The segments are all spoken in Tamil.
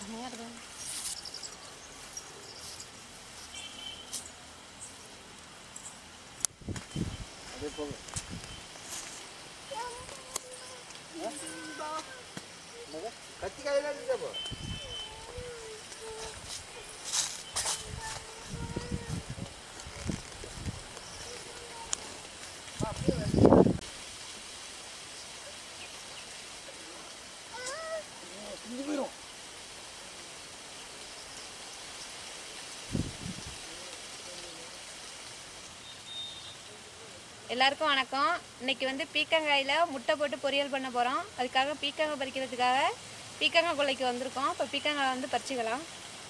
செம்மையாக இருக்கும் அப்படியே போகும் கத்திக்காயெல்லாம் இருக்குதா இப்போ இங்கே போயிடும் எல்லாருக்கும் வணக்கம் இன்னைக்கு வந்து பீக்கங்காயில் முட்டை போட்டு பொரியல் பண்ண போகிறோம் அதுக்காக பீக்கங்காய் பறிக்கிறதுக்காக பீக்கங்காய் கொல்லைக்கு வந்திருக்கோம் இப்போ பீக்கங்காய் வந்து பறிச்சுக்கலாம்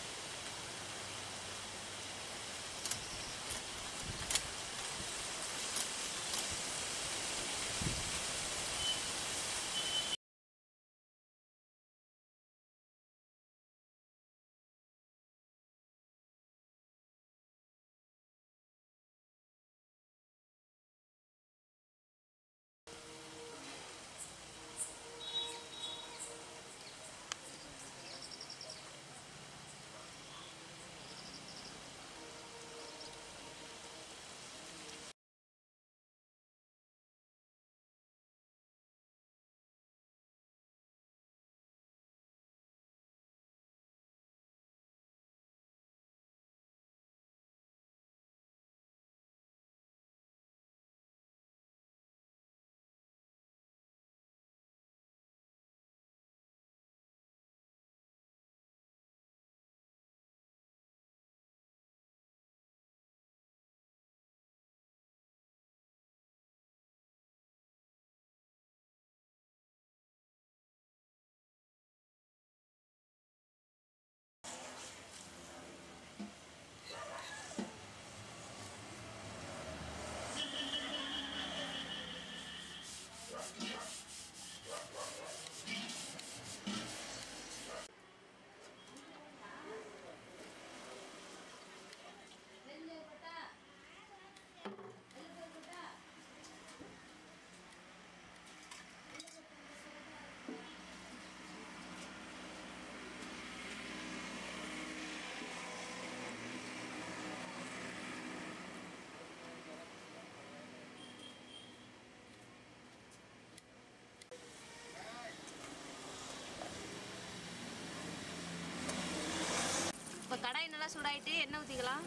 இப்போ கடாய் நல்லா சூடாயிட்டு எண்ணெய் ஊற்றிக்கலாம்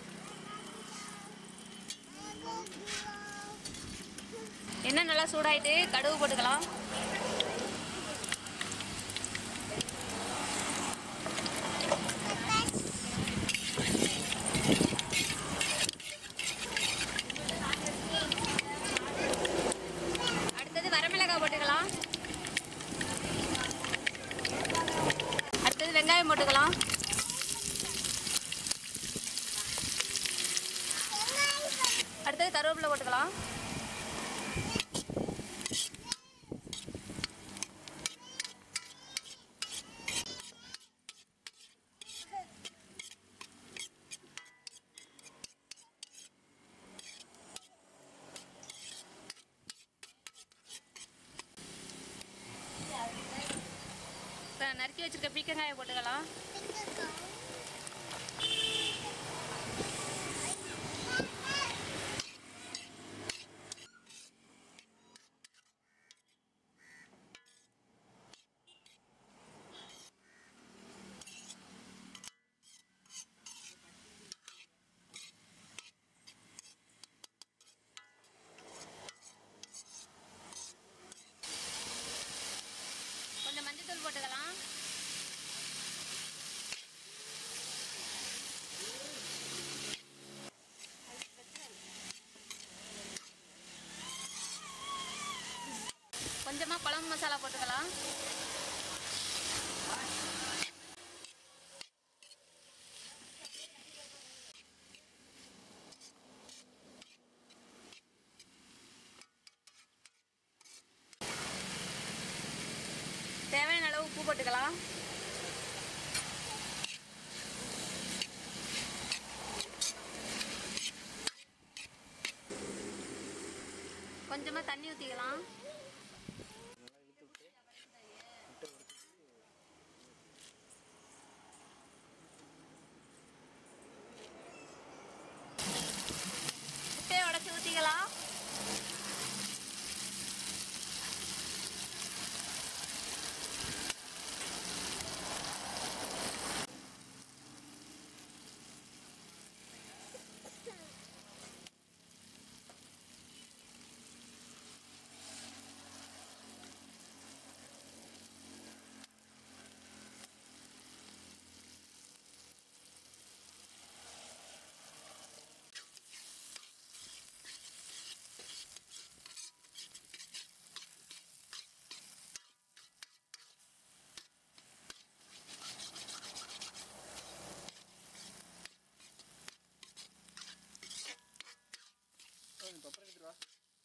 எண்ணெய் நல்லா சூடாயிட்டு கடுகு போட்டுக்கலாம் அடுத்தது வரமிளகாய் போட்டுக்கலாம் அடுத்தது வெங்காயம் போட்டுக்கலாம் அடுத்தது கருவேப்பிலை போட்டுக்கலாம் இப்போ நறுக்கி வச்சிருக்க பீக்கங்காயை போட்டுக்கலாம் கொஞ்சம் மஞ்சத்தூள் போட்டுக்கலாம் கொஞ்சமா குழம்பு மசாலா போட்டுக்கலாம் தேவையான அளவு உப்பு போட்டுக்கலாம் கொஞ்சமா தண்ணி ஊற்றிக்கலாம் ஊற்றிக்கலாம் தொப்பரை எடுத்துட்டு வா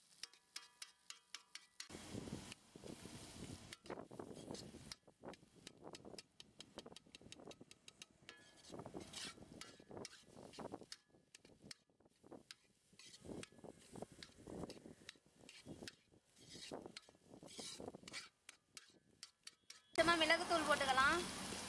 சும்மா மிளகுத்தூள் போட்டுக்கலாம்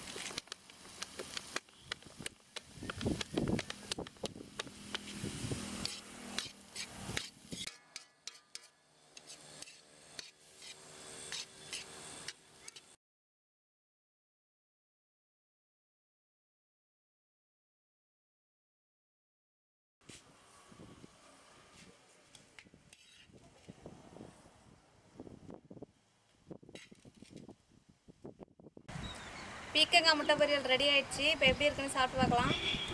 பீக்கங்காய் முட்டை பொரியல் ரெடி ஆயிடுச்சு இப்போ எப்படி இருக்குன்னு சாப்பிட்டு பார்க்கலாம்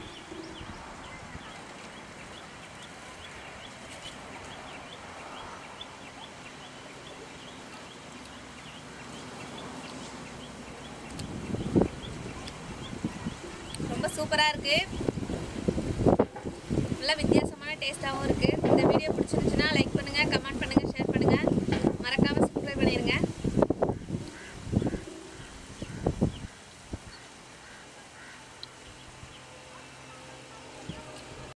ரொம்ப சூப்பராக இருக்குது நல்ல வித்தியாசமான டேஸ்ட்டாகவும் இருக்குது இந்த வீடியோ பிடிச்சிருந்துச்சுன்னா லைக் பண்ணுங்கள் கமெண்ட்